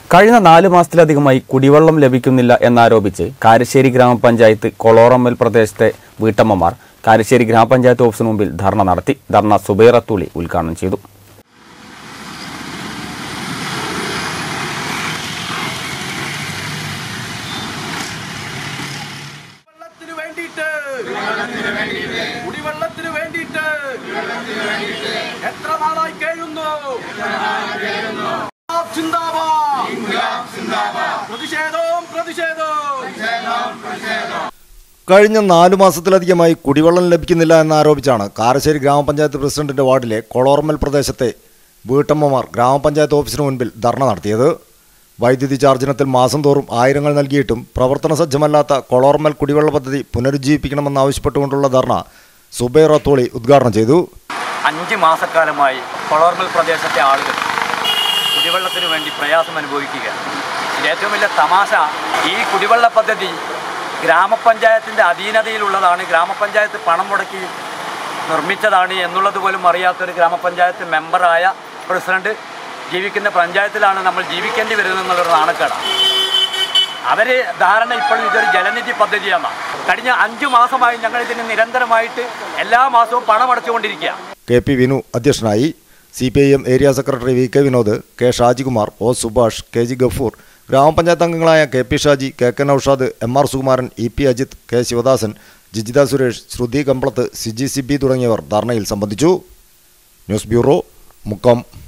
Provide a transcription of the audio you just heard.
കഴിഞ്ഞ നാല് മാസത്തിലധികമായി കുടിവെള്ളം ലഭിക്കുന്നില്ല എന്നാരോപിച്ച് കാരശ്ശേരി ഗ്രാമപഞ്ചായത്ത് കൊളോറമ്മൽ പ്രദേശത്തെ വീട്ടമ്മമാർ കാരശ്ശേരി ഗ്രാമപഞ്ചായത്ത് ഓഫീസിന് മുമ്പിൽ ധർണ നടത്തി ധർണ സുബൈറത്തുളി ഉദ്ഘാടനം ചെയ്തു വെള്ളത്തിന് വേണ്ടിയിട്ട് കുടിവെള്ളത്തിന് വേണ്ടിയിട്ട് എത്ര നാളായി കഴിയുന്നു സിന്ദാബാദ്. പ്രതിഷേധവും പ്രതിഷേധവും കഴിഞ്ഞ നാലു മാസത്തിലധികമായി കുടിവെള്ളം ലഭിക്കുന്നില്ല എന്നാരോപിച്ചാണ് കാരശ്ശേരി ഗ്രാമപഞ്ചായത്ത് പ്രസിഡന്റിന്റെ വാർഡിലെ കൊളോർമൽ പ്രദേശത്തെ വീട്ടമ്മമാർ ഗ്രാമപഞ്ചായത്ത് ഓഫീസിന് മുൻപിൽ ധർണ നടത്തിയത് വൈദ്യുതി ചാർജിനത്തിൽ മാസം തോറും ആയിരങ്ങൾ നൽകിയിട്ടും പ്രവർത്തന സജ്ജമല്ലാത്ത കൊളോർമൽ കുടിവെള്ള പദ്ധതി പുനരുജ്ജീവിപ്പിക്കണമെന്നാവശ്യപ്പെട്ടുകൊണ്ടുള്ള ധർണ സുബൈർ റത്തോളി ഉദ്ഘാടനം ചെയ്തു അഞ്ച് മാസക്കാലമായി കൊളോർമൽ പ്രദേശത്തെ ആളുകൾ കുടിവെള്ളത്തിന് വേണ്ടി പ്രയാസം അനുഭവിക്കുക ഇതിൽ ഏറ്റവും വലിയ തമാശ ഈ കുടിവെള്ള പദ്ധതി ഗ്രാമപഞ്ചായത്തിൻ്റെ അധീനതയിലുള്ളതാണ് ഗ്രാമപഞ്ചായത്ത് പണം മുടക്കി നിർമ്മിച്ചതാണ് എന്നുള്ളത് പോലും അറിയാത്തൊരു ഗ്രാമപഞ്ചായത്ത് മെമ്പറായ പ്രസിഡന്റ് ജീവിക്കുന്ന പഞ്ചായത്തിലാണ് നമ്മൾ ജീവിക്കേണ്ടി വരുന്നത് എന്നുള്ളൊരു നാണക്കേടാണ് അവർ ധാരണ ഇപ്പോഴും ഇതൊരു ജലനിധി പദ്ധതിയാണ് കഴിഞ്ഞ അഞ്ചു മാസമായി ഞങ്ങൾ ഇതിന് നിരന്തരമായിട്ട് എല്ലാ മാസവും പണം അടച്ചുകൊണ്ടിരിക്കുക കെ പി വിനു അധ്യക്ഷനായി C P I M area secretary V K Vinod K Shajikumar O Subhash K G Gafoor ഗ്രാമപഞ്ചായത്ത് അംഗങ്ങളായ K P Shaji K K Noushad M R Sukumaran E P Ajith K Sivadasan Jijitha Suresh Shruthi Kambalath Siji Sibi തുടങ്ങിയവർ ധർണയിൽ സംബന്ധിച്ചു ന്യൂസ് ബ്യൂറോ മുക്കം